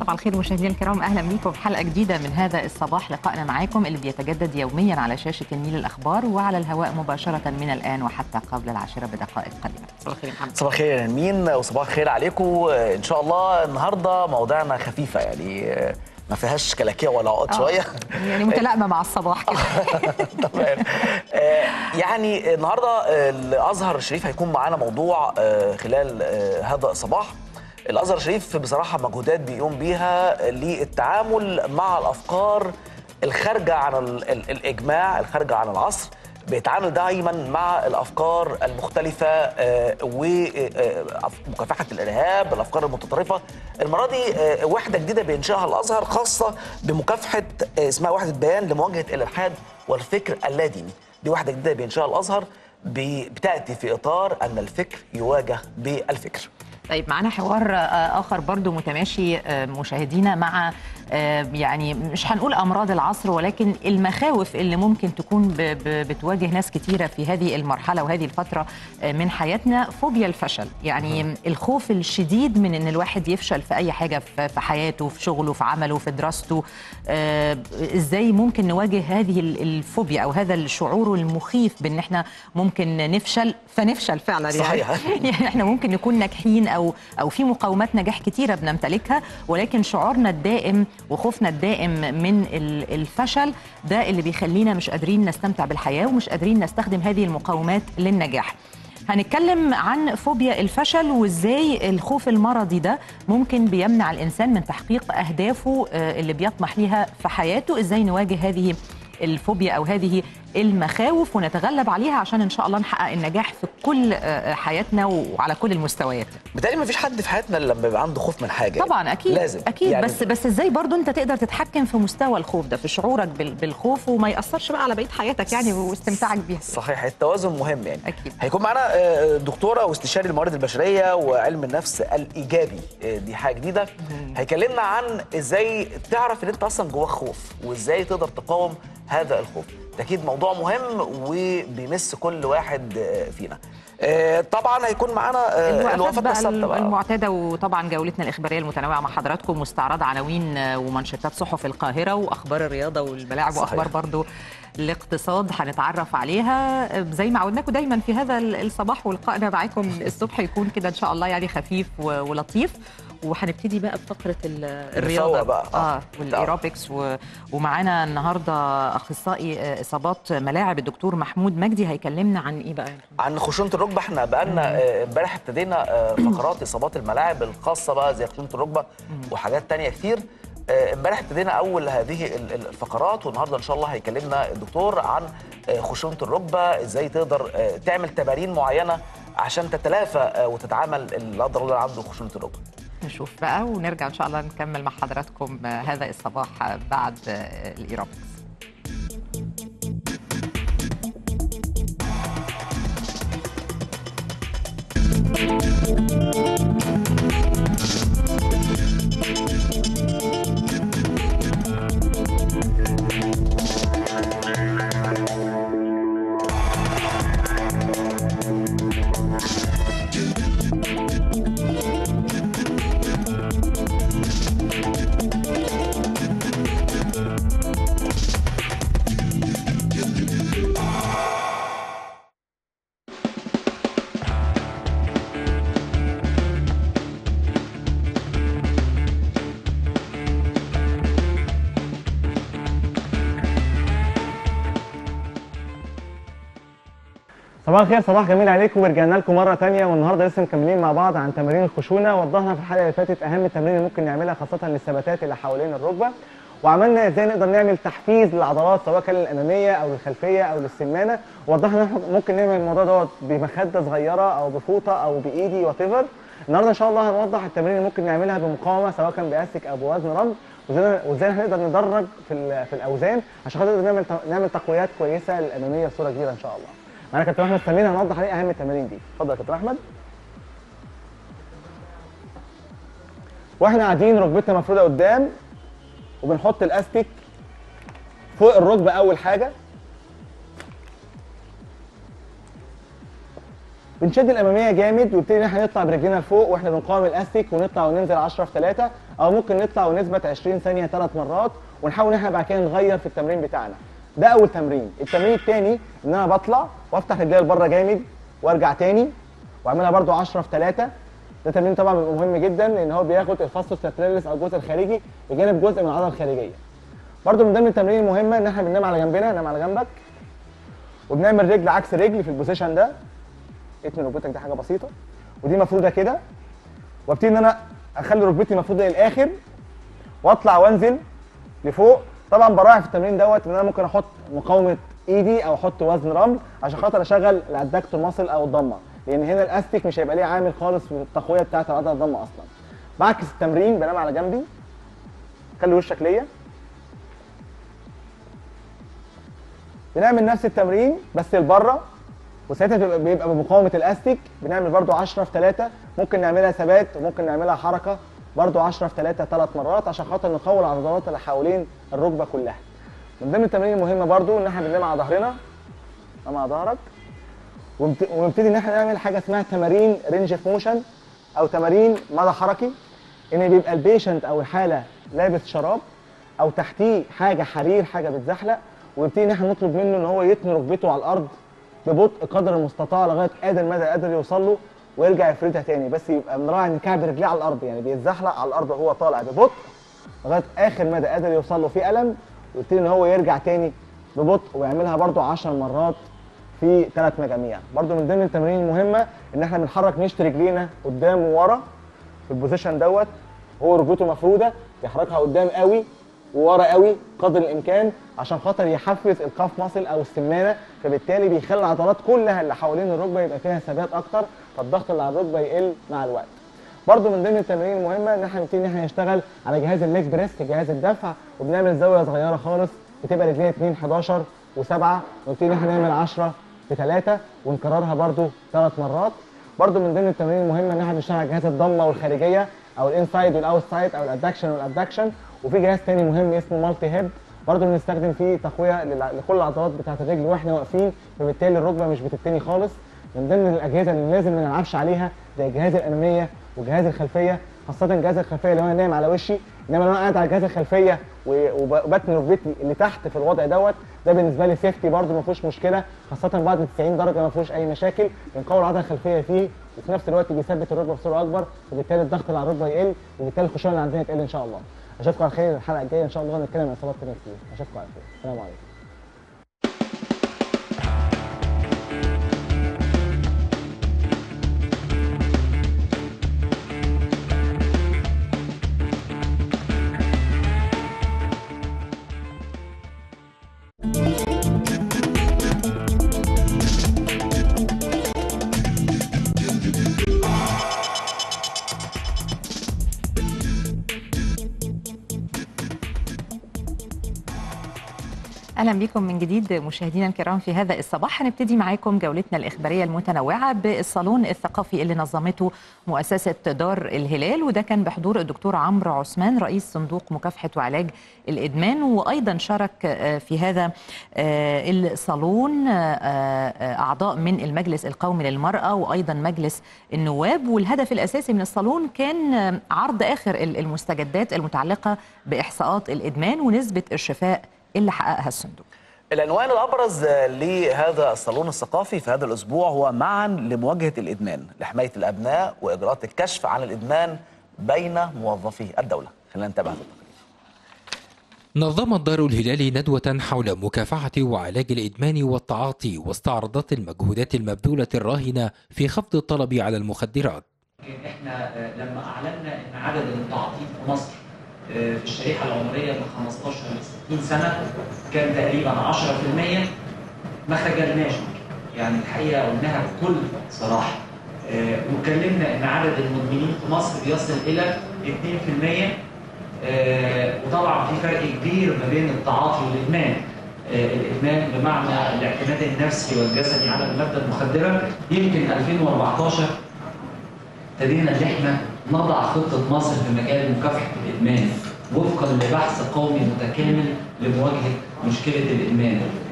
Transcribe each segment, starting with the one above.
صباح الخير مشاهدينا الكرام اهلا بيكم في حلقه جديده من هذا الصباح لقائنا معاكم اللي بيتجدد يوميا على شاشه النيل الاخبار وعلى الهواء مباشره من الان وحتى قبل العاشره بدقائق قليله صباح الخير محمد صباح الخير يا نمين وصباح الخير عليكم ان شاء الله النهارده موضوعنا خفيفه يعني ما فيهاش كلاكيع ولا عقد شويه يعني متلائمه مع الصباح كده تمام يعني النهارده الازهر الشريف هيكون معانا موضوع خلال هذا الصباح الازهر الشريف بصراحه مجهودات بيقوم بيها للتعامل مع الافكار الخارجه عن الاجماع الخارجه عن العصر بيتعامل دايما مع الافكار المختلفه ومكافحه الارهاب الافكار المتطرفه المره دي وحده جديده بينشئها الازهر خاصه بمكافحه اسمها وحده بيان لمواجهه الالحاد والفكر اللاديني دي وحده جديده بينشئها الازهر بتاتي في اطار ان الفكر يواجه بالفكر طيب معانا حوار اخر برضو متماشي مشاهدينا مع يعني مش هنقول امراض العصر ولكن المخاوف اللي ممكن تكون بتواجه ناس كتيره في هذه المرحله وهذه الفتره من حياتنا فوبيا الفشل يعني الخوف الشديد من ان الواحد يفشل في اي حاجه في حياته في شغله في عمله في دراسته ازاي ممكن نواجه هذه الفوبيا او هذا الشعور المخيف بان احنا ممكن نفشل فنفشل فعلا يعني صحيح. يعني احنا ممكن نكون ناجحين او او في مقومات نجاح كتيره بنمتلكها ولكن شعورنا الدائم وخوفنا الدائم من الفشل ده اللي بيخلينا مش قادرين نستمتع بالحياه ومش قادرين نستخدم هذه المقومات للنجاح هنتكلم عن فوبيا الفشل وازاي الخوف المرضي ده ممكن بيمنع الانسان من تحقيق اهدافه اللي بيطمح ليها في حياته ازاي نواجه هذه الفوبيا او هذه المخاوف ونتغلب عليها عشان ان شاء الله نحقق النجاح في كل حياتنا وعلى كل المستويات بالتالي ما فيش حد في حياتنا لما بيبقى عنده خوف من حاجه طبعا اكيد لازم اكيد يعني بس بس ازاي برضو انت تقدر تتحكم في مستوى الخوف ده في شعورك بالخوف وما ياثرش بقى على بقيه حياتك يعني واستمتاعك بيها صحيح التوازن مهم يعني أكيد. هيكون معانا دكتوره واستشاري الموارد البشريه وعلم النفس الايجابي دي حاجه جديده هيكلمنا عن ازاي تعرف ان انت اصلا جواك خوف وازاي تقدر تقاوم هذا الخوف ده اكيد موضوع مهم وبيمس كل واحد فينا طبعا هيكون معانا الوقفات بقى, بقى المعتاده وطبعا جولتنا الاخباريه المتنوعه مع حضراتكم واستعراض عناوين ومنشطات صحف القاهره واخبار الرياضه والملاعب صحيح. واخبار برضو الاقتصاد هنتعرف عليها زي ما عودناكم دايما في هذا الصباح ولقائنا معاكم الصبح يكون كده ان شاء الله يعني خفيف ولطيف وهنبتدي بقى بفقره الرياضه بقى. اه والايروبكس و... ومعانا النهارده اخصائي اصابات ملاعب الدكتور محمود مجدي هيكلمنا عن ايه بقى عن خشونه الركبه احنا بقالنا امبارح ابتدينا فقرات اصابات الملاعب الخاصه بقى زي خشونه الركبه وحاجات تانية كتير امبارح ابتدينا اول هذه الفقرات والنهارده ان شاء الله هيكلمنا الدكتور عن خشونه الركبه ازاي تقدر تعمل تمارين معينه عشان تتلافى وتتعامل لا قدر الله عنده خشونه الركبه نشوف بقى ونرجع ان شاء الله نكمل مع حضراتكم هذا الصباح بعد الايروبكس صباح الخير صباح جميل عليكم ورجعنا لكم مره ثانيه والنهارده لسه مكملين مع بعض عن تمارين الخشونه وضحنا في الحلقه اللي فاتت اهم التمارين اللي ممكن نعملها خاصه للثباتات اللي حوالين الركبه وعملنا ازاي نقدر نعمل تحفيز للعضلات سواء كان للاماميه او للخلفيه او للسمانه وضحنا ان احنا ممكن نعمل الموضوع دوت بمخده صغيره او بفوطه او بايدي وات ايفر النهارده ان شاء الله هنوضح التمارين اللي ممكن نعملها بمقاومه سواء كان باستك او بوزن رمل وازاي هنقدر ندرج في في الاوزان عشان خاطر نعمل نعمل تقويات كويسه للاماميه بصوره كبيره ان شاء الله معانا كابتن احمد سمين هنوضح عليه اهم التمارين دي اتفضل يا كابتن احمد واحنا قاعدين ركبتنا مفروده قدام وبنحط الاستيك فوق الركبه اول حاجه بنشد الاماميه جامد ونبتدي ان احنا نطلع برجلينا لفوق واحنا بنقاوم الاستيك ونطلع وننزل 10 في 3 او ممكن نطلع ونثبت 20 ثانيه ثلاث مرات ونحاول ان احنا بعد كده نغير في التمرين بتاعنا ده اول تمرين التمرين الثاني ان انا بطلع وافتح رجلي لبره جامد وارجع تاني واعملها برده 10 في 3 ده تمرين طبعا بيبقى مهم جدا لان هو بياخد الفاسوس لاتراليس او الجزء الخارجي بجانب جزء من العضله الخارجيه برده من ضمن التمارين المهمه ان احنا بننام على جنبنا نام على جنبك وبنعمل رجل عكس رجل في البوزيشن ده اتني ركبتك دي حاجه بسيطه ودي مفروده كده وابتدي ان انا اخلي ركبتي مفروده للاخر واطلع وانزل لفوق طبعا براعي في التمرين دوت ان انا ممكن احط مقاومه ايدي او احط وزن رمل عشان خاطر اشغل الادكتور ماسل او الضمه لان هنا الاستيك مش هيبقى ليه عامل خالص في التقويه بتاعه العضله الضمه اصلا بعكس التمرين بنام على جنبي خلي وشك ليا بنعمل نفس التمرين بس لبره وساعتها بيبقى, بيبقى بمقاومه الاستيك بنعمل برده 10 في 3 ممكن نعملها ثبات وممكن نعملها حركه برده 10 في 3 ثلاث مرات عشان خاطر نقوي العضلات اللي حوالين الركبه كلها من ضمن التمارين المهمه برده ان احنا بننام على ظهرنا نام على ظهرك ونبت- ونبتدي ان احنا نعمل حاجه اسمها تمارين رينج اوف موشن او تمارين مدى حركي ان بيبقى البيشنت او الحاله لابس شراب او تحتيه حاجه حرير حاجه بتزحلق ويبتدي ان احنا نطلب منه ان هو يتني ركبته على الارض ببطء قدر المستطاع لغايه قادر مدى قادر يوصل له ويرجع يفردها تاني بس يبقى مراعي ان كعب رجليه على الارض يعني بيتزحلق على الارض وهو طالع ببطء لغايه اخر مدى قادر يوصل له فيه الم ويبتدي ان هو يرجع تاني ببطء ويعملها برده 10 مرات في ثلاث مجاميع برده من ضمن التمارين المهمه ان احنا بنحرك نشط رجلينا قدام وورا في البوزيشن دوت هو ركبته مفروده يحركها قدام قوي وورا قوي قدر الامكان عشان خاطر يحفز الكاف ماسل او السمانه فبالتالي بيخلي العضلات كلها اللي حوالين الركبه يبقى فيها ثبات اكتر فالضغط اللي على الركبه يقل مع الوقت برضو من ضمن التمارين المهمه ان احنا نبتدي ان احنا نشتغل على جهاز الليج بريست جهاز الدفع وبنعمل زاويه صغيره خالص بتبقى رجلينا 2 11 و7 ونبتدي ان احنا نعمل 10 في 3 ونكررها برضو ثلاث مرات برضو من ضمن التمارين المهمه ان احنا بنشتغل على جهاز الضمه والخارجيه او الانسايد والاوت سايد او الادكشن والابدكشن وفي جهاز تاني مهم اسمه مالتي هيب برضه بنستخدم فيه تقويه للع- لكل العضلات بتاعه الرجل واحنا واقفين فبالتالي الركبه مش بتتني خالص من ضمن الاجهزه اللي لازم ما نلعبش عليها زي الجهاز الاماميه والجهاز الخلفيه خاصه الجهاز الخلفيه لو انا نايم على وشي انما لو انا قاعد على الجهاز الخلفيه و- وب- وبتني ركبتي اللي تحت في الوضع دوت ده بالنسبه لي سيفتي برضه ما فيهوش مشكله خاصه بعد 90 درجه ما فيهوش اي مشاكل بنقوي العضله الخلفيه فيه وفي نفس الوقت بيثبت الركبه بصوره اكبر وبالتالي الضغط اللي على الركبه يقل وبالتالي الخشونه اللي عندنا تقل ان شاء الله اشوفكم على خير الحلقه الجايه ان شاء الله نتكلم عن اصابات تانيه كتير اشوفكم على خير السلام عليكم اهلا بكم من جديد مشاهدينا الكرام في هذا الصباح هنبتدي معاكم جولتنا الاخباريه المتنوعه بالصالون الثقافي اللي نظمته مؤسسه دار الهلال وده كان بحضور الدكتور عمرو عثمان رئيس صندوق مكافحه وعلاج الادمان وايضا شارك آه، في هذا آه، الصالون آه، آه، اعضاء من المجلس القومي للمراه وايضا مجلس النواب والهدف الاساسي من الصالون كان آه، عرض اخر المستجدات المتعلقه باحصاءات الادمان ونسبه الشفاء اللي حققها الصندوق العنوان الابرز لهذا الصالون الثقافي في هذا الاسبوع هو معا لمواجهه الادمان لحمايه الابناء واجراءات الكشف عن الادمان بين موظفي الدوله خلينا نتابع هذا التقرير نظمت دار الهلال ندوة حول مكافحة وعلاج الإدمان والتعاطي واستعرضت المجهودات المبذولة الراهنة في خفض الطلب على المخدرات لكن احنا آه، لما اعلنا ان عدد المتعاطين في مصر آه، في الشريحه العمريه من 15 ل 60 سنه كان تقريبا 10% ما خجلناش يعني الحقيقه قلناها بكل صراحه آه، واتكلمنا ان عدد المدمنين في مصر بيصل الى 2% آه، وطبعا في فرق كبير ما بين التعاطي والادمان آه، الادمان بمعنى الاعتماد النفسي والجسدي على الماده المخدره يمكن 2014 ابتدينا ان احنا نضع خطه مصر في مجال مكافحه الادمان وفقا لبحث قومي متكامل لمواجهه مشكله الادمان.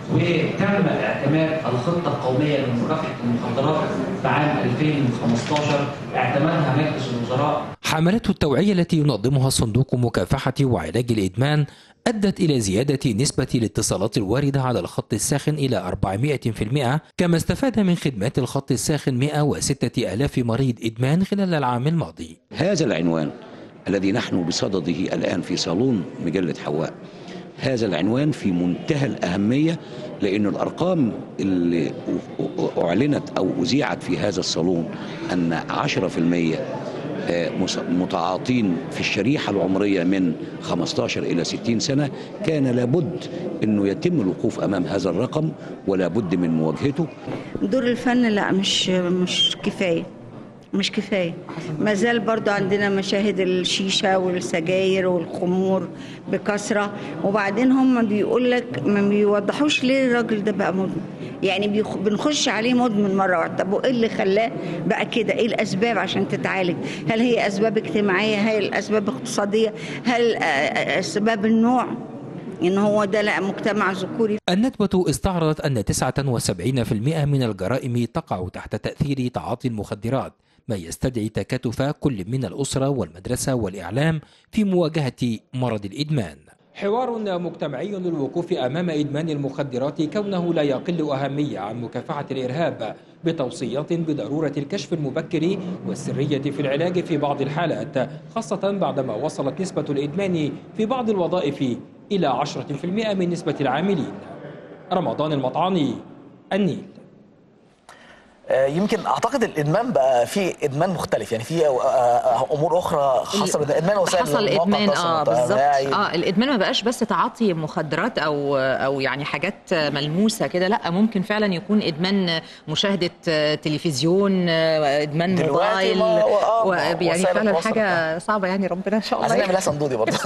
وتم اعتماد الخطه القوميه لمكافحه المخدرات في عام 2015 اعتمدها مجلس الوزراء حملات التوعية التي ينظمها صندوق مكافحة وعلاج الإدمان أدت إلى زيادة نسبة الاتصالات الواردة على الخط الساخن إلى 400% كما استفاد من خدمات الخط الساخن 106 ألاف مريض إدمان خلال العام الماضي هذا العنوان الذي نحن بصدده الآن في صالون مجلة حواء هذا العنوان في منتهى الأهمية لأن الأرقام اللي أعلنت أو أذيعت في هذا الصالون أن 10% آه، مس- متعاطين في الشريحة العمرية من 15 إلى 60 سنة كان لابد أنه يتم الوقوف أمام هذا الرقم ولا بد من مواجهته دور الفن لا مش مش كفايه مش كفايه ما زال برضو عندنا مشاهد الشيشه والسجاير والخمور بكثره وبعدين هم بيقول لك ما بيوضحوش ليه الراجل ده بقى مدمن يعني بيخ... بنخش عليه مدمن مره واحده طب وايه اللي خلاه بقى كده ايه الاسباب عشان تتعالج هل هي اسباب اجتماعيه هل الاسباب اقتصاديه هل آه، آه، اسباب النوع ان هو ده لا مجتمع ذكوري الندوة استعرضت أن 79% من الجرائم تقع تحت تأثير تعاطي المخدرات ما يستدعي تكاتف كل من الأسرة والمدرسة والإعلام في مواجهة مرض الإدمان حوار مجتمعي للوقوف أمام إدمان المخدرات كونه لا يقل أهمية عن مكافحة الإرهاب بتوصيات بضرورة الكشف المبكر والسرية في العلاج في بعض الحالات خاصة بعدما وصلت نسبة الإدمان في بعض الوظائف إلى 10% من نسبة العاملين رمضان المطعاني النيل آه، يمكن اعتقد الادمان بقى فيه ادمان مختلف يعني في آه، آه، امور اخرى خاصه بالادمان وسائل حصل المواقع ادمان التواصل اه بالظبط الاجتماعي. اه الادمان ما بقاش بس تعاطي مخدرات او او يعني حاجات ملموسه كده لا ممكن فعلا يكون ادمان مشاهده آه، تلفزيون آه، ادمان دلوقتي موبايل ما- آه، و- ما- يعني وسائل فعلا التواصل حاجه صعبه يعني ربنا ان شاء الله عايزين نعمل يحفظ. حسن دودي برضه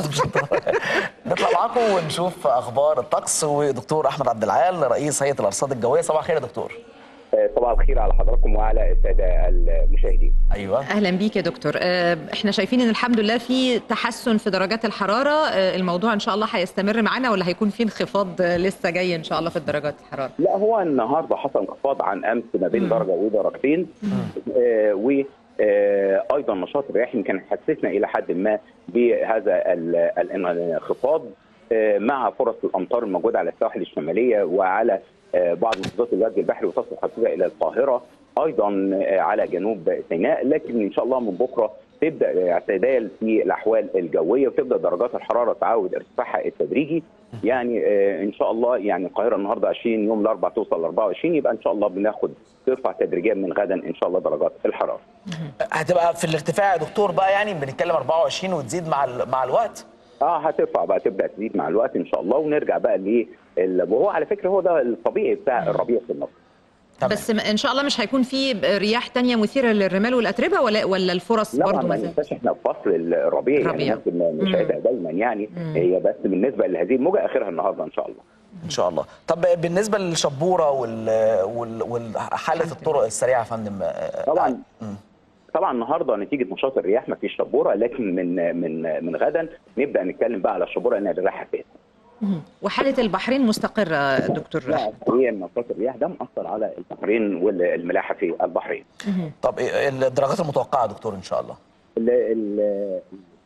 نطلع معاكم ونشوف اخبار الطقس ودكتور احمد عبد العال رئيس هيئه الارصاد الجويه صباح الخير يا دكتور صباح الخير على حضراتكم وعلى الساده المشاهدين. ايوه اهلا بيك يا دكتور آه، احنا شايفين ان الحمد لله في تحسن في درجات الحراره آه، الموضوع ان شاء الله هيستمر معانا ولا هيكون في انخفاض آه، لسه جاي ان شاء الله في درجات الحراره لا هو النهارده حصل انخفاض عن امس ما بين درجه ودرجتين آه و آه، ايضا نشاط الرياح يمكن حسسنا الى حد ما بهذا ال- ال- الانخفاض آه، مع فرص الامطار الموجوده على السواحل الشماليه وعلى آه، بعض محافظات الوجه البحري وتصل حتى الى القاهره ايضا آه، على جنوب سيناء لكن ان شاء الله من بكره تبدا اعتدال في الاحوال الجويه وتبدا درجات الحراره تعود ارتفاعها التدريجي يعني آه، ان شاء الله يعني القاهره النهارده 20 يوم الاربعاء توصل ل 24 يبقى ان شاء الله بناخد ترفع تدريجيا من غدا ان شاء الله درجات الحراره. هتبقى في الارتفاع يا دكتور بقى يعني بنتكلم 24 وتزيد مع ال- مع الوقت اه هترفع بقى تبدا تزيد مع الوقت ان شاء الله ونرجع بقى ل وهو على فكره هو ده الطبيعي بتاع الربيع في مصر. تمام. بس م- ان شاء الله مش هيكون في رياح تانية مثيره للرمال والاتربه ولا ولا الفرص لا برضو ما ما زالت ننساش احنا في فصل الربيع يعني الربيع. ممكن نشاهدها دايما يعني هي بس بالنسبه لهذه الموجه اخرها النهارده ان شاء الله. ان شاء الله طب بالنسبه للشبوره وال وال وحاله الطرق السريعه يا فندم آه، طبعا مم. طبعا النهارده نتيجه نشاط الرياح ما فيش شبوره لكن من من من غدا نبدا نتكلم بقى على الشبوره انها الرياح فين. مم. وحاله البحرين مستقره دكتور لا هي نشاط الرياح ده مأثر على البحرين والملاحه في البحرين. طب إيه الدرجات المتوقعه يا دكتور ان شاء الله ال ال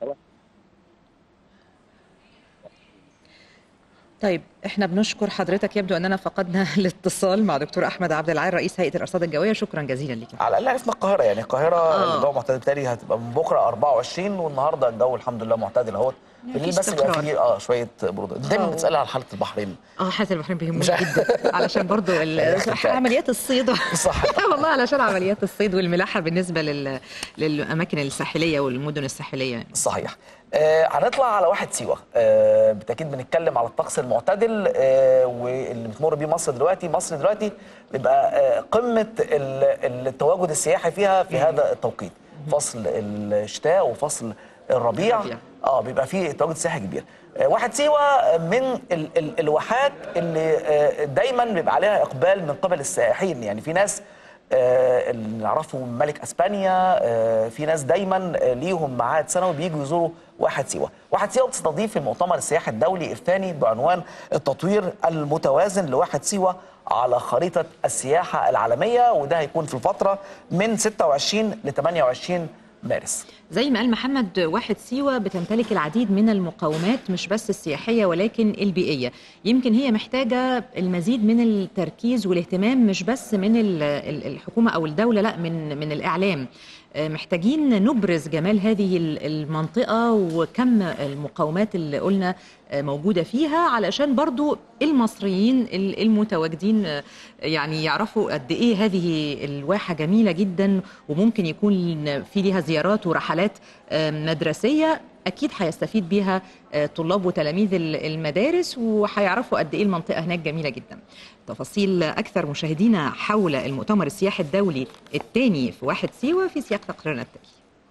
طيب احنا بنشكر حضرتك يبدو اننا فقدنا الاتصال مع دكتور احمد عبد العال رئيس هيئه الارصاد الجويه شكرا جزيلا لك على الاقل عرفنا القاهره يعني القاهره آه. الجو معتدل بالتالي هتبقى من بكره 24 والنهارده الجو الحمد لله معتدل اهوت بالليل بس بيبقى استقرار. فيه اه شويه بروده دايما آه. بتسالي على حاله البحرين اه حاله البحرين بيهمني مش عارف. جدا علشان برضو ال- الاختفاء. عمليات الصيد صح. والله علشان عمليات الصيد والملاحه بالنسبه لل... للاماكن الساحليه والمدن الساحليه يعني. صحيح آه هنطلع على واحد سيوه آه بالتاكيد بنتكلم على الطقس المعتدل آه واللي بتمر بيه مصر دلوقتي مصر دلوقتي بيبقى آه قمه ال- التواجد السياحي فيها في هذا التوقيت فصل الشتاء وفصل الربيع الربيع. اه بيبقى فيه تواجد سياحي كبير آه، واحد سيوه من ال ال الواحات اللي آه، دايما بيبقى عليها اقبال من قبل السائحين يعني في ناس آه، اللي نعرفه ملك اسبانيا آه، في ناس دايما آه، ليهم ميعاد سنوي بييجوا يزوروا واحد سيوه واحد سيوه بتستضيف المؤتمر السياحي الدولي الثاني بعنوان التطوير المتوازن لواحد سيوه على خريطه السياحه العالميه وده هيكون في الفتره من 26 ل 28 مارس زي ما قال محمد واحد سيوة بتمتلك العديد من المقومات مش بس السياحية ولكن البيئية يمكن هي محتاجة المزيد من التركيز والاهتمام مش بس من ال- ال- الحكومة أو الدولة لا من من الإعلام آه، محتاجين نبرز جمال هذه ال- المنطقة وكم المقومات اللي قلنا آه، موجودة فيها علشان برضو المصريين ال- المتواجدين آه، يعني يعرفوا قد إيه هذه الواحة جميلة جدا وممكن يكون في ليها زيارات ورحلات آه، مدرسية أكيد هيستفيد بيها آه، طلاب وتلاميذ ال- المدارس وهيعرفوا قد إيه المنطقة هناك جميلة جدا تفاصيل أكثر مشاهدينا حول المؤتمر السياحي الدولي الثاني في واحد سيوة في سياق تقريرنا التالي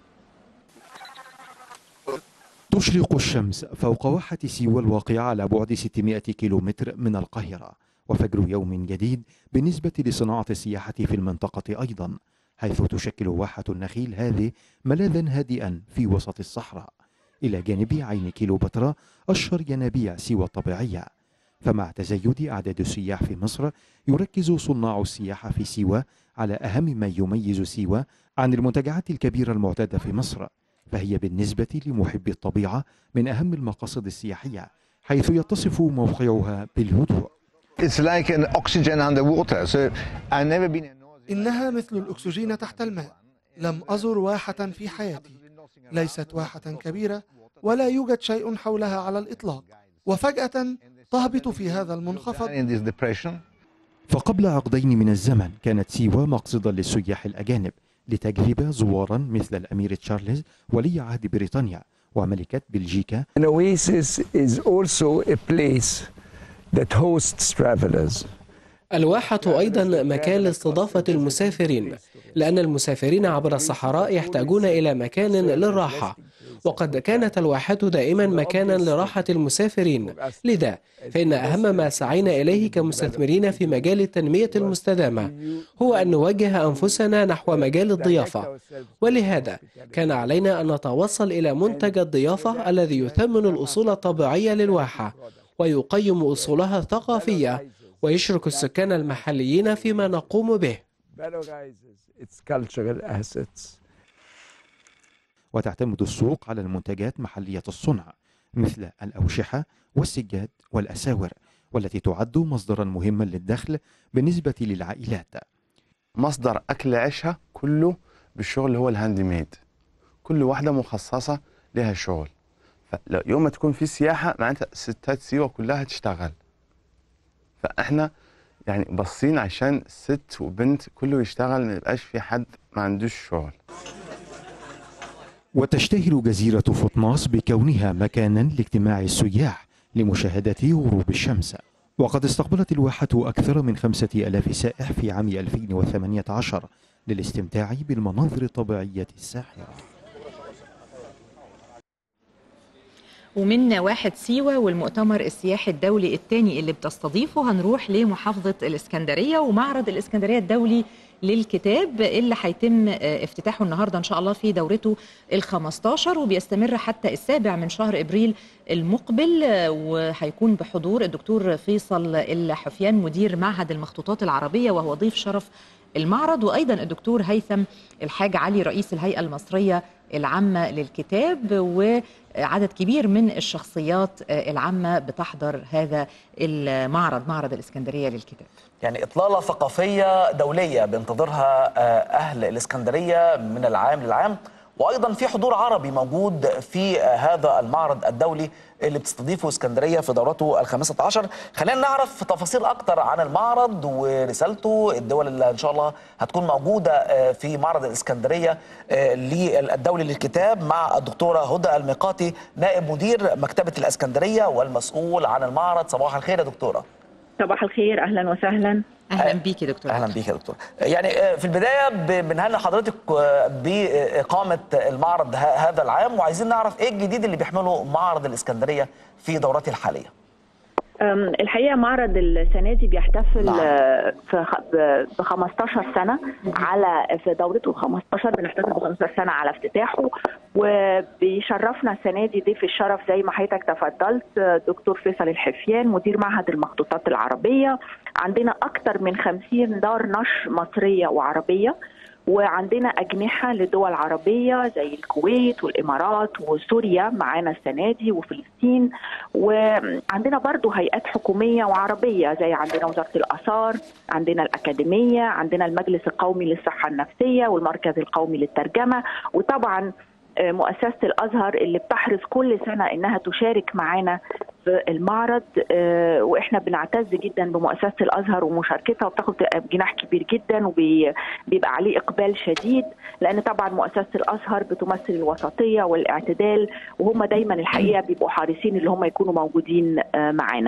تشرق الشمس فوق واحة سيوة الواقعة على بعد 600 كيلومتر من القاهرة وفجر يوم جديد بالنسبة لصناعة السياحة في المنطقة أيضا حيث تشكل واحة النخيل هذه ملاذا هادئا في وسط الصحراء إلى جانب عين كيلوباترا أشهر ينابيع سيوة الطبيعية فمع تزايد أعداد السياح في مصر يركز صناع السياحة في سيوة على أهم ما يميز سيوة عن المنتجعات الكبيرة المعتادة في مصر فهي بالنسبة لمحبي الطبيعة من أهم المقاصد السياحية حيث يتصف موقعها بالهدوء It's like an oxygen underwater. So I've never been in Norway. إنها مثل الأكسجين تحت الماء لم أزر واحة في حياتي ليست واحة كبيرة ولا يوجد شيء حولها على الإطلاق وفجأة تهبط في هذا المنخفض in this depression. فقبل عقدين من الزمن كانت سيوة مقصدا للسياح الأجانب لتجذب زوارا مثل الأمير تشارلز ولي عهد بريطانيا وملكة بلجيكا An oasis is also a place that hosts travelers. الواحة أيضا مكان لاستضافة المسافرين لأن المسافرين عبر الصحراء يحتاجون إلى مكان للراحة وقد كانت الواحات دائما مكانا لراحة المسافرين لذا فإن أهم ما سعينا إليه كمستثمرين في مجال التنمية المستدامة هو أن نوجه أنفسنا نحو مجال الضيافة ولهذا كان علينا أن نتوصل إلى منتج الضيافة الذي يثمن الأصول الطبيعية للواحة ويقيم أصولها الثقافية ويشرك السكان المحليين فيما نقوم به Valorizes its cultural assets. وتعتمد السوق على المنتجات محلية الصنع مثل الأوشحة والسجاد والأساور والتي تعد مصدرا مهما للدخل بالنسبة للعائلات مصدر اكل عيشها كله بالشغل اللي هو الهاند ميد كل واحده مخصصه لها شغل فيوم ما تكون في سياحه معناتها ستات سيوه كلها تشتغل فاحنا يعني باصين عشان ست وبنت كله يشتغل ما يبقاش في حد ما عندوش شغل وتشتهر جزيرة فطماس بكونها مكانا لاجتماع السياح لمشاهدة غروب الشمس وقد استقبلت الواحة أكثر من خمسة ألاف سائح في عام 2018 للاستمتاع بالمناظر الطبيعية الساحرة ومن واحد سيوة والمؤتمر السياحي الدولي الثاني اللي بتستضيفه هنروح لمحافظة الإسكندرية ومعرض الإسكندرية الدولي للكتاب اللي هيتم آه، افتتاحه النهارده ان شاء الله في دورته ال 15 وبيستمر حتى السابع من شهر ابريل المقبل آه، وهيكون بحضور الدكتور فيصل الحفيان مدير معهد المخطوطات العربيه وهو ضيف شرف المعرض وايضا الدكتور هيثم الحاج علي رئيس الهيئه المصريه العامه للكتاب وعدد كبير من الشخصيات آه، العامه بتحضر هذا المعرض معرض الاسكندريه للكتاب يعني إطلالة ثقافية دولية بينتظرها آه، أهل الإسكندرية من العام للعام وأيضا في حضور عربي موجود في آه، هذا المعرض الدولي اللي بتستضيفه اسكندرية في دورته الخامسة عشر خلينا نعرف تفاصيل أكتر عن المعرض ورسالته الدول اللي إن شاء الله هتكون موجودة آه، في معرض الإسكندرية آه، للدولي للكتاب مع الدكتورة هدى الميقاتي نائب مدير مكتبة الإسكندرية والمسؤول عن المعرض صباح الخير يا دكتورة صباح الخير اهلا وسهلا اهلا بيك يا دكتور اهلا بيك يا دكتور يعني آه، في البدايه ب- بنهنئ حضرتك آه، باقامه المعرض ه- هذا العام وعايزين نعرف ايه الجديد اللي بيحمله معرض الاسكندريه في دورته الحاليه أم، الحقيقه معرض السنه دي بيحتفل نعم. آه، في خ- ب ب 15 سنه على في دورته ال 15 بنحتفل ب 15 سنه على افتتاحه وبيشرفنا السنه دي ضيف الشرف زي ما حضرتك تفضلت آه، دكتور فيصل الحفيان مدير معهد المخطوطات العربيه عندنا اكثر من 50 دار نشر مصريه وعربيه وعندنا أجنحة لدول عربية زي الكويت والإمارات وسوريا معانا السنة دي وفلسطين وعندنا برضو هيئات حكومية وعربية زي عندنا وزارة الآثار عندنا الأكاديمية عندنا المجلس القومي للصحة النفسية والمركز القومي للترجمة وطبعا آه، مؤسسة الأزهر اللي بتحرص كل سنة إنها تشارك معانا في المعرض آه، واحنا بنعتز جدا بمؤسسه الازهر ومشاركتها وبتاخد جناح كبير جدا وبيبقى عليه اقبال شديد لان طبعا مؤسسه الازهر بتمثل الوسطيه والاعتدال وهم دايما الحقيقه بيبقوا حريصين اللي هم يكونوا موجودين آه، معانا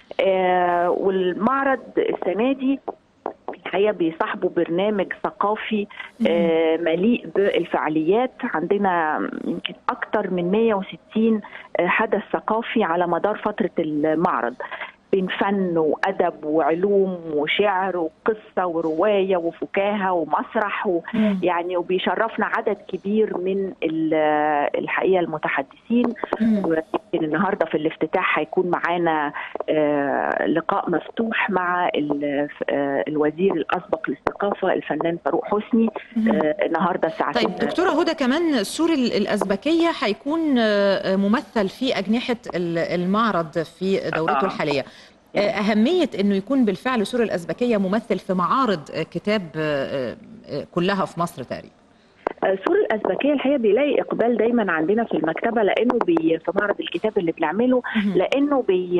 آه، والمعرض السنه دي الحقيقه بيصاحبوا برنامج ثقافي آه، مليء بالفعاليات عندنا يمكن اكثر من 160 آه، حدث ثقافي على مدار فتره المعرض بين فن وادب وعلوم وشعر وقصه وروايه وفكاهه ومسرح و... يعني وبيشرفنا عدد كبير من ال- الحقيقه المتحدثين ويمكن النهارده في الافتتاح هيكون معانا آه، لقاء مفتوح مع ال- آه، الوزير الاسبق للثقافه الفنان فاروق حسني آه، النهارده الساعه طيب 6 دكتورة هدى كمان السور ال- الأزبكية هيكون آه، ممثل في أجنحة ال- المعرض في دورته آه. الحالية آه، أهمية أنه يكون بالفعل سور الأزبكية ممثل في معارض آه، كتاب آه، آه، كلها في مصر تقريبا سور الأزبكية الحقيقة بيلاقي إقبال دايما عندنا في المكتبة لأنه بي في معرض الكتاب اللي بنعمله لأنه بي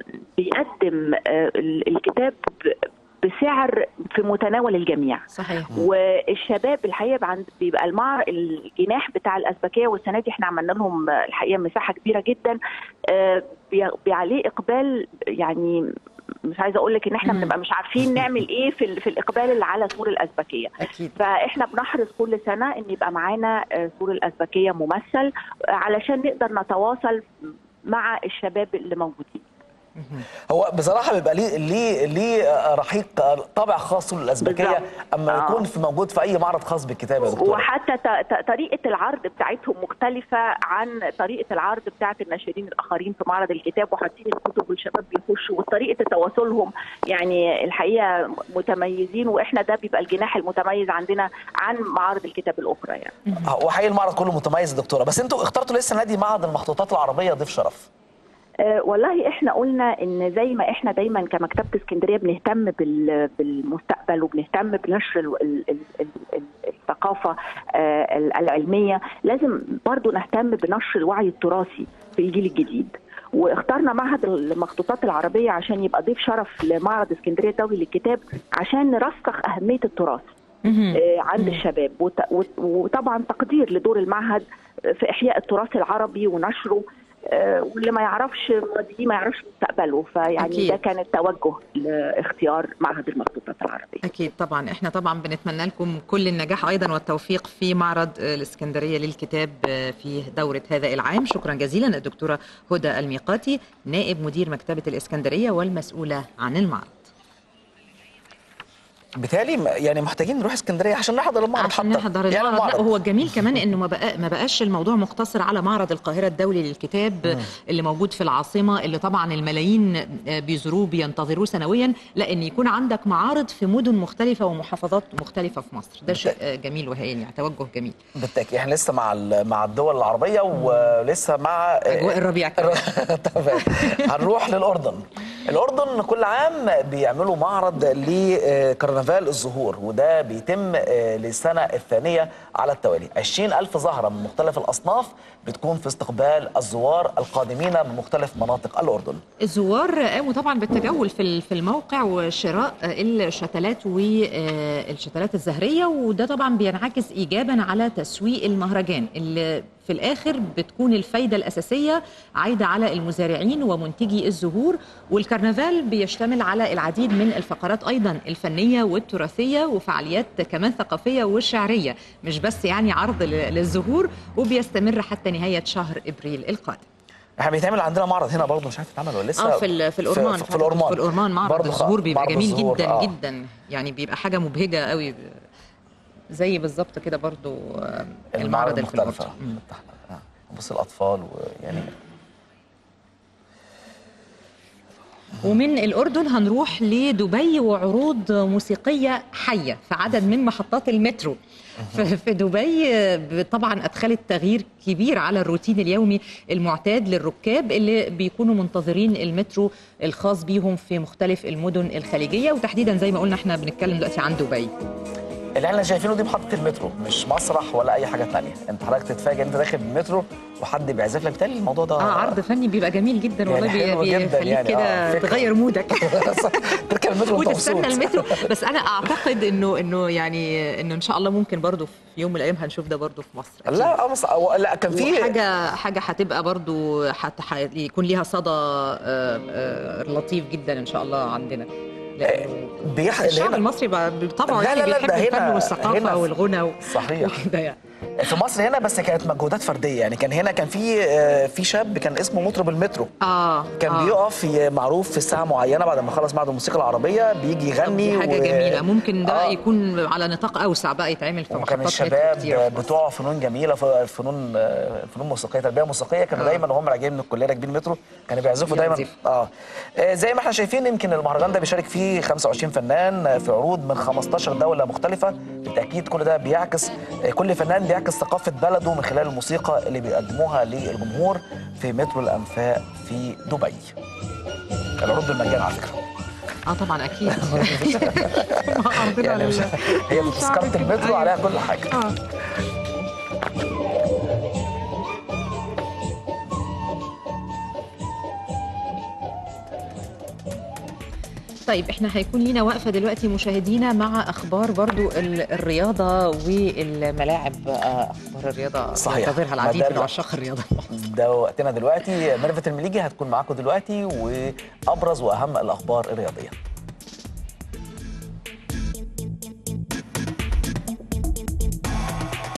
بيقدم آه، ال- الكتاب بسعر في متناول الجميع صحيح والشباب الحقيقه عند بيبقى المعر الجناح بتاع الازبكيه والسنه دي احنا عملنا لهم آه، الحقيقه مساحه كبيره جدا آه، بي- بي عليه اقبال يعني مش عايزه اقول لك ان احنا بنبقى مش عارفين نعمل ايه في ال- في الاقبال اللي على سور الازبكيه اكيد فاحنا بنحرص كل سنه ان يبقى معانا آه، سور الازبكيه ممثل آه، علشان نقدر نتواصل مع الشباب اللي موجودين هو بصراحه بيبقى ليه ليه ليه رحيق طابع خاص للازبكيه بالظبط. اما آه. يكون في موجود في اي معرض خاص بالكتاب يا دكتور وحتى ت- ت- طريقه العرض بتاعتهم مختلفه عن طريقه العرض بتاعت الناشرين الاخرين في معرض الكتاب وحاطين الكتب والشباب بيخشوا وطريقه تواصلهم يعني الحقيقه متميزين واحنا ده بيبقى الجناح المتميز عندنا عن معارض الكتاب الاخرى يعني آه، وحقيقي المعرض كله متميز يا دكتوره بس انتوا اخترتوا ليه السنه دي معهد المخطوطات العربيه ضيف شرف آه، والله احنا قلنا ان زي ما احنا دايما كمكتبه اسكندريه بنهتم بال- بالمستقبل وبنهتم بنشر ال- ال- ال- ال- الثقافه آه، العلميه لازم برضو نهتم بنشر الوعي التراثي في الجيل الجديد واخترنا معهد المخطوطات العربيه عشان يبقى ضيف شرف لمعرض اسكندريه الدولي للكتاب عشان نرسخ اهميه التراث آه، عند الشباب وت- وت- وطبعا تقدير لدور المعهد في احياء التراث العربي ونشره آه، واللي ما يعرفش ماضيه ما يعرفش مستقبله فيعني أكيد. ده كان التوجه لاختيار معهد المخطوطات العربيه أكيد طبعا إحنا طبعا بنتمنى لكم كل النجاح أيضا والتوفيق في معرض آه، الإسكندرية للكتاب آه، في دورة هذا العام شكرا جزيلا الدكتورة هدى الميقاتي نائب مدير مكتبة الإسكندرية والمسؤولة عن المعرض بالتالي م- يعني محتاجين نروح اسكندريه عشان نحضر المعرض عشان حتى نحضر يعني المعرض لا وهو الجميل كمان انه ما بقى ما بقاش الموضوع مقتصر على معرض القاهره الدولي للكتاب مم. اللي موجود في العاصمه اللي طبعا الملايين آه، بيزوروه بينتظروه سنويا لا ان يكون عندك معارض في مدن مختلفه ومحافظات مختلفه في مصر ده شيء آه، جميل وهايل يعني توجه جميل بالتاكيد احنا لسه مع ال- مع الدول العربيه ولسه مع اجواء الربيع كمان تمام هنروح للاردن الاردن كل عام بيعملوا معرض لكرنفال الزهور وده بيتم آه، للسنه الثانيه على التوالي 20 ألف زهره من مختلف الاصناف بتكون في استقبال الزوار القادمين من مختلف مناطق الاردن الزوار قاموا طبعا بالتجول في ال- في الموقع وشراء الشتلات والشتلات الزهريه وده طبعا بينعكس ايجابا على تسويق المهرجان اللي في الاخر بتكون الفايده الاساسيه عايده على المزارعين ومنتجي الزهور والكرنفال بيشتمل على العديد من الفقرات ايضا الفنيه والتراثيه وفعاليات كمان ثقافيه وشعريه مش بس يعني عرض ل- للزهور وبيستمر حتى نهايه شهر ابريل القادم احنا بيتعمل عندنا معرض هنا برضه مش عارف اتعمل ولا لسه اه في ال- في الأورمان في, في الأورمان في الأورمان معرض برضه الزهور بيبقى معرض جميل الزهور، جدا آه. جدا يعني بيبقى حاجة مبهجة قوي زي بالظبط كده برضو آه، المعرض اللي في المختلفة الأردن. مم. آه. بص الأطفال ويعني ومن الأردن هنروح لدبي وعروض موسيقية حية في عدد من محطات المترو في في دبي آه، طبعا أدخلت تغيير كبير على الروتين اليومي المعتاد للركاب اللي بيكونوا منتظرين المترو الخاص بيهم في مختلف المدن الخليجية وتحديدا زي ما قلنا احنا بنتكلم دلوقتي عن دبي اللي احنا شايفينه دي محطة المترو مش مسرح ولا أي حاجة تانية أنت حضرتك تتفاجئ أنت داخل المترو وحد بيعزف لك بالتالي الموضوع ده اه عرض فني بيبقى جميل جدا يعني والله بي- حلو جداً بيخليك يعني، كده آه، فكرة. تغير مودك تركب المترو وأنت وتستنى مبسوط. المترو بس انا اعتقد انه انه يعني انه ان شاء الله ممكن برضو في يوم من الايام هنشوف ده برضو في مصر أكيد. لا اه بس أو- لا كان في حاجه حاجه هتبقى برضو حت ح- يكون ليها صدى آه، آه، لطيف جدا ان شاء الله عندنا لأنه بيح... الشعب هنا- المصري بقى بطبعه لا، يعني لا، لا، بيحب ده هنا- الفن هنا والثقافه والغنى و- صحيح وكده يعني في مصر هنا بس كانت مجهودات فرديه يعني كان هنا كان في آه، في شاب كان اسمه مطرب المترو اه كان آه. بيقف ي- معروف في الساعه معينه بعد ما خلص معهد الموسيقى العربيه بيجي يغني دي حاجه و- جميله ممكن ده آه. يكون على نطاق اوسع بقى يتعمل في وكان محطات مترو الشباب كتير بتوع فنون جميله ف- فنون آه، فنون موسيقيه تربيه موسيقيه كانوا آه. دايما وهم راجعين من الكليه راكبين المترو كانوا بيعزفوا دايما بيعزفوا. اه آه، زي ما احنا شايفين يمكن المهرجان ده بيشارك فيه 25 فنان آه، في عروض من 15 دوله مختلفه بالتاكيد كل ده بيعكس آه، كل فنان بيعكس ثقافه بلده من خلال الموسيقى اللي بيقدموها للجمهور في مترو الانفاق في دبي العروض بالمجان على فكره اه طبعا اكيد يعني مش هي تذكره المترو عليها كل حاجه طيب احنا هيكون لينا وقفه دلوقتي مشاهدينا مع اخبار برضو ال- الرياضه والملاعب آه، اخبار الرياضه صحيح. ينتظرها العديد مدام- من عشاق الرياضه ده وقتنا دلوقتي ميرفت المليجي هتكون معاكم دلوقتي وابرز واهم الاخبار الرياضيه